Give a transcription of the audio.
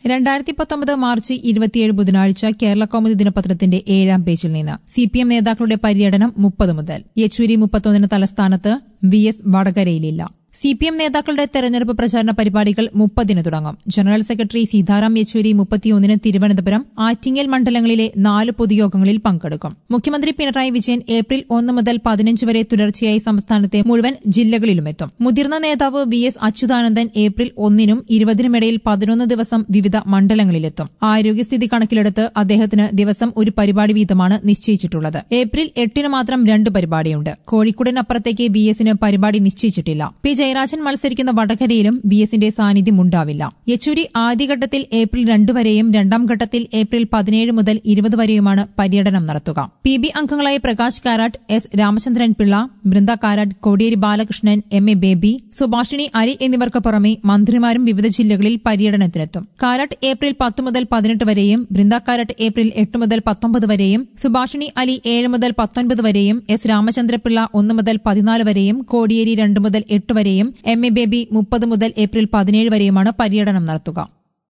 രണ്ടായിരത്തി പത്തൊമ്പത് മാർച്ച് ഇരുപത്തിയേഴ് ബുധനാഴ്ച കേരള കൗമുദി ദിനപത്രത്തിന്റെ ഏഴാം പേജിൽ നിന്ന് സി പി എം നേതാക്കളുടെ പര്യടനം മുപ്പത് മുതൽ യെച്ചൂരി മുപ്പത്തൊന്നിന് തലസ്ഥാനത്ത് വി എസ് വടകരയിലില്ല സി പി എം നേതാക്കളുടെ തെരഞ്ഞെടുപ്പ് പ്രചാരണ പരിപാടികൾ മുപ്പതിന് തുടങ്ങും ജനറൽ സെക്രട്ടറി സീതാറാം യെച്ചൂരി മുപ്പത്തിയൊന്നിന് തിരുവനന്തപുരം ആറ്റിങ്ങൽ മണ്ഡലങ്ങളിലെ നാല് പൊതുയോഗങ്ങളിൽ പങ്കെടുക്കും മുഖ്യമന്ത്രി പിണറായി വിജയൻ ഏപ്രിൽ ഒന്ന് മുതൽ പതിനഞ്ച് വരെ തുടർച്ചയായി സംസ്ഥാനത്തെ മുഴുവൻ ജില്ലകളിലുമെത്തും മുതിർന്ന നേതാവ് വി എസ് അച്യുതാനന്ദൻ ഏപ്രിൽ ഒന്നിനും ഇരുപതിനുമിടയിൽ പതിനൊന്ന് ദിവസം വിവിധ മണ്ഡലങ്ങളിലെത്തും ആരോഗ്യസ്ഥിതി കണക്കിലെടുത്ത് അദ്ദേഹത്തിന് ദിവസം ഒരു പരിപാടി വീതമാണ് നിശ്ചയിച്ചിട്ടുള്ളത് ഏപ്രിൽ എട്ടിന് മാത്രം രണ്ട് പരിപാടിയുണ്ട് കോഴിക്കോടിനപ്പുറത്തേക്ക് വി എസിന് പരിപാടി നിശ്ചയിച്ചിട്ടില്ല പി ജയരാജൻ മത്സരിക്കുന്ന വടകരയിലും വി എസിന്റെ സാന്നിധ്യം ഉണ്ടാവില്ല യെച്ചൂരി ആദ്യഘട്ടത്തിൽ ഏപ്രിൽ രണ്ട് വരെയും രണ്ടാം ഘട്ടത്തിൽ ഏപ്രിൽ പതിനേഴ് മുതൽ ഇരുപത് വരെയുമാണ് പര്യടനം നടത്തുക പി ബി അംഗങ്ങളായ Prakash Karat S Ramachandran Pillai Brinda Karat Kodiyeri Balakrishnan M A Baby Subhashini Ali എന്നിവർക്ക് പുറമെ മന്ത്രിമാരും വിവിധ ജില്ലകളിൽ പര്യടനത്തിനെത്തും കാരാട്ട് ഏപ്രിൽ പത്ത് മുതൽ പതിനെട്ട് വരെയും ബൃന്ദ കാരാട്ട് ഏപ്രിൽ എട്ട് മുതൽ പത്തൊമ്പത് വരെയും സുഭാഷിണി അലി ഏഴ് മുതൽ പത്തൊൻപത് വരെയും എസ് രാമചന്ദ്രപിള്ള ഒന്ന് മുതൽ പതിനാല് വരെയും കോടിയേരി രണ്ട് മുതൽ എട്ട് വരെയും എം എ ബേബി മുപ്പത് മുതൽ ഏപ്രിൽ പതിനേഴ് വരെയുമാണ് പര്യടനം നടത്തുക